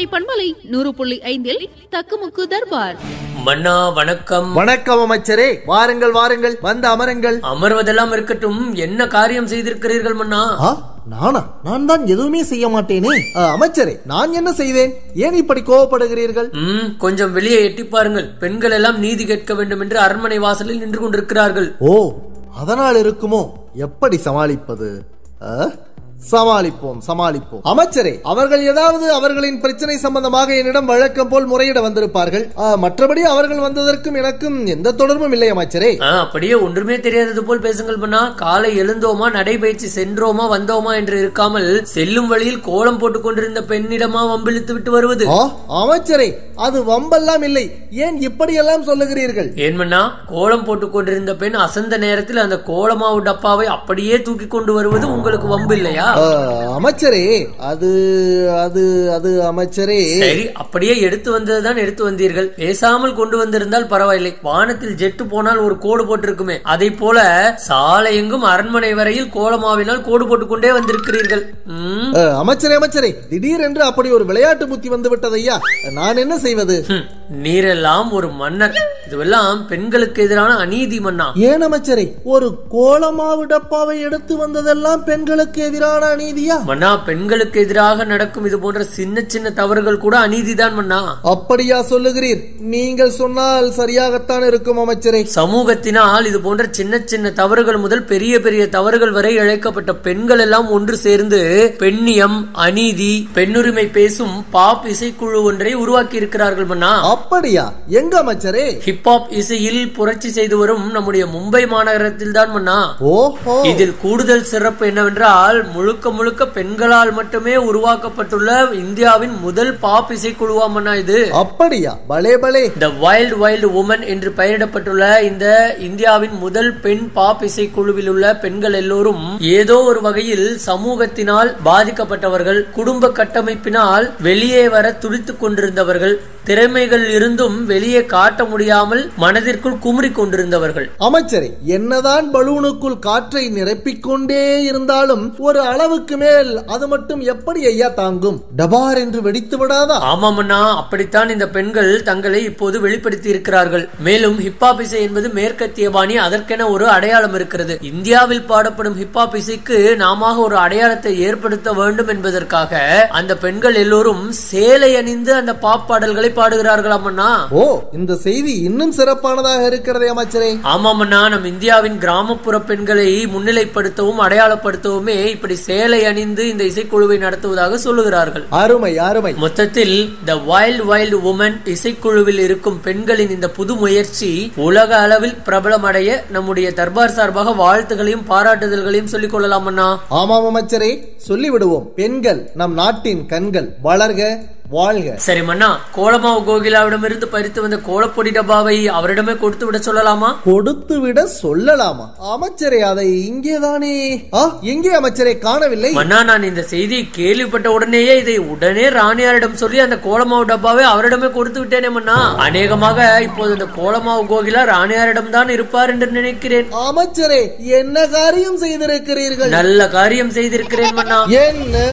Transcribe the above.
கோடை பண்பலை நூறு புள்ளி ஐந்தில் தக்குமுக்கு தர்பார் மன்னா வணக்கம் வணக்கம் அமைச்சரே வாருங்கள் வாருங்கள் வந்து அமருங்கள் அமர்வதெல்லாம் இருக்கட்டும் என்ன காரியம் செய்திருக்கிறீர்கள் மன்னா ஆ நானா நான் தான் எதுவுமே செய்ய மாட்டேனே ஆ, அமைச்சரே நான் என்ன செய்தேன் ஏன் இப்படி கோவப்படுகிறீர்கள் ம் கொஞ்சம் வெளியே எட்டி பாருங்கள் பெண்கள் எல்லாம் நீதி கேட்க வேண்டும் என்று அரண்மனை வாசலில் நின்று கொண்டிருக்கிறார்கள் ஓ அதனால் இருக்குமோ எப்படி சமாளிப்பது ஆ? சமாளிப்போம் சமாளிப்போம் அமைச்சரே அவர்கள் ஏதாவது அவர்களின் பிரச்சனை சம்பந்தமாக என்னிடம் வழக்கம் போல் முறையிட வந்திருப்பார்கள் ஆ, மற்றபடி அவர்கள் வந்ததற்கும் எனக்கும் எந்த தொடர்பும் இல்லை அமைச்சரே ஆ, அப்படியே ஒன்றுமே தெரியாதது போல் பேசுங்கள் மன்னா காலை எழுந்தோமா நடைபயிற்சி சென்றோமா வந்தோமா என்று இருக்காமல் செல்லும் வழியில் கோலம் போட்டுக் கொண்டிருந்த பெண்ணிடமா வம்பிழுத்து விட்டு வருவது ஆ, அமைச்சரே அது வம்பெல்லாம் இல்லை ஏன் இப்படியெல்லாம் சொல்லுகிறீர்கள் ஏன் மன்னா கோலம் போட்டுக் கொண்டிருந்த பெண் அசந்த நேரத்தில் அந்த கோலமாவு டப்பாவை அப்படியே தூக்கி கொண்டு வருவது உங்களுக்கு வம்பு இல்லையா ஆ, அமைச்சரே அது அது அது அமைச்சரே சரி அப்படியே எடுத்து வந்ததுதான் எடுத்து வந்தீர்கள் பேசாமல் கொண்டு வந்திருந்தால் பரவாயில்லை வானத்தில் ஜெட்டு போனால் ஒரு கோடு போட்டிருக்குமே அதை போல சாலை எங்கும் அரண்மனை வரையில் கோலமாவினால் கோடு போட்டுக் கொண்டே வந்திருக்கிறீர்கள் ம், ஆ, அமைச்சரே அமைச்சரே திடீரென்று அப்படி ஒரு விளையாட்டு புத்தி வந்து விட்டது ஐயா நான் என்ன செய்வது ஹம், நீரெல்லாம் ஒரு மன்னர் இதுவெல்லாம் பெண்களுக்கு எதிரான அநீதி மன்னா ஏன் அமைச்சரே ஒரு கோலமாவு டப்பாவை எடுத்து வந்ததெல்லாம் பெண்களுக்கு எதிரான அநீதியா மன்னா பெண்களுக்கு எதிராக நடக்கும் இது போன்ற சின்ன சின்ன தவறுகள் கூட அநீதிதான் மன்னா அப்படியா சொல்லுகிறீர் நீங்கள் சொன்னால் சரியாகத்தான் இருக்கும் அமைச்சரே சமூகத்தினால் இது போன்ற சின்ன சின்ன தவறுகள் முதல் பெரிய பெரிய தவறுகள் வரை இழைக்கப்பட்ட பெண்கள் எல்லாம் ஒன்று சேர்ந்து பெண்ணியம் அநீதி பெண்ணுரிமை பேசும் பாப் இசைக்குழு ஒன்றை உருவாக்கி இருக்கிறார்கள் மன்னா அப்படியா எங்க அமைச்சரே ஹிப்ஹாப் இசையில் புரட்சி செய்து வரும் நம்முடைய மும்பை மாநகரத்தில் தான் மன்னா ஓஹோ இதில் கூடுதல் சிறப்பு என்னவென்றால் முழுக்க முழுக்க பெண்களால் மட்டுமே உருவாக்கப்பட்டுள்ள இந்தியாவின் முதல் பாப் இசைக்குழுவா மன்னா இது அப்படியா பலே பலே த வைல்ட் வைல்ட் உமன் என்று பெயரிடப்பட்டுள்ள இந்த இந்தியாவின் முதல் பெண் பாப் இசைக்குழுவில் உள்ள பெண்கள் எல்லோரும் ஏதோ ஒரு வகையில் சமூகத்தினால் பாதிக்கப்பட்டவர்கள் குடும்ப கட்டமைப்பினால் வெளியே வர துடித்துக் கொண்டிருந்தவர்கள் திறமைகள் இருந்தும் வெளியே காட்ட முடியாமல் மனதிற்குள் குமுறிக் கொண்டிருந்தவர்கள் அமைச்சரே என்னதான் பலூனுக்குள் காற்றை நிரப்பிக் கொண்டே இருந்தாலும் ஒரு அளவுக்கு மேல் அது மட்டும் எப்படி ஐயா தாங்கும் டபார் என்று வெடித்து விடாதா ஆமாமண்ணா அப்படித்தான் இந்த பெண்கள் தங்களை இப்போது வெளிப்படுத்தி இருக்கிறார்கள் மேலும் ஹிப்ஹாப் இசை என்பது மேற்கத்திய பாணி அதற்கென ஒரு அடையாளம் இருக்கிறது இந்தியாவில் பாடப்படும் ஹிப்ஹாப் இசைக்கு நாம ஒரு அடையாளத்தை ஏற்படுத்த வேண்டும் என்பதற்காக அந்த பெண்கள் எல்லோரும் சேலை அணிந்து அந்த பாப் பாடல்களை பாடுகிறார்களாம் அண்ணா ஓ இந்த செய்தி இன்னும் சிறப்பானதாக இருக்கிறதே அமைச்சரே ஆமாமண்ணா நம் இந்தியாவின் கிராமப்புற பெண்களை முன்னிலைப்படுத்தவும் அடையாளப்படுத்தவுமே இப்படி சேலை அணிந்து இந்த இசைக்குழுவை நடத்துவதாக சொல்லுகிறார்கள் அருமை அருமை மொத்தத்தில் த வைல்ட் வைல்ட் உமன் இசைக்குழுவில் இருக்கும் பெண்களின் இந்த புது முயற்சி உலக அளவில் பிரபலமடைய நம்முடைய தர்பார் சார்பாக வாழ்த்துகளையும் பாராட்டுதல்களையும் சொல்லிக் கொள்ளலாம் அண்ணா ஆமாம் அமைச்சரே சொல்லிவிடுவோம் பெண்கள் நம் நாட்டின் கண்கள் வளர்க வாழ்க சரி மன்னா கோலமாவு கோகிலாவிடமிருந்து பறித்து வந்த கோலப்பொடி டப்பாவை அவரிடமே கொடுத்து விட சொல்லலாமா கொடுத்து விட சொல்லலாமா அமைச்சரே அதை இங்கேதானே ஆ எங்கே அமைச்சரே காணவில்லை மன்னா நான் இந்த செய்தியை கேள்விப்பட்ட உடனேயே இதை உடனே ராணியாரிடம் சொல்லி அந்த கோலமாவு டப்பாவை அவரிடமே கொடுத்து விட்டேனே மன்னா அநேகமாக இப்போது இந்த கோலமாவு கோகிலா ராணியாரிடம் தான் இருப்பார் என்று நினைக்கிறேன் அமைச்சரே என்ன காரியம் செய்திருக்கிறீர்கள் நல்ல காரியம் செய்திருக்கிறேன் மன்னா என்ன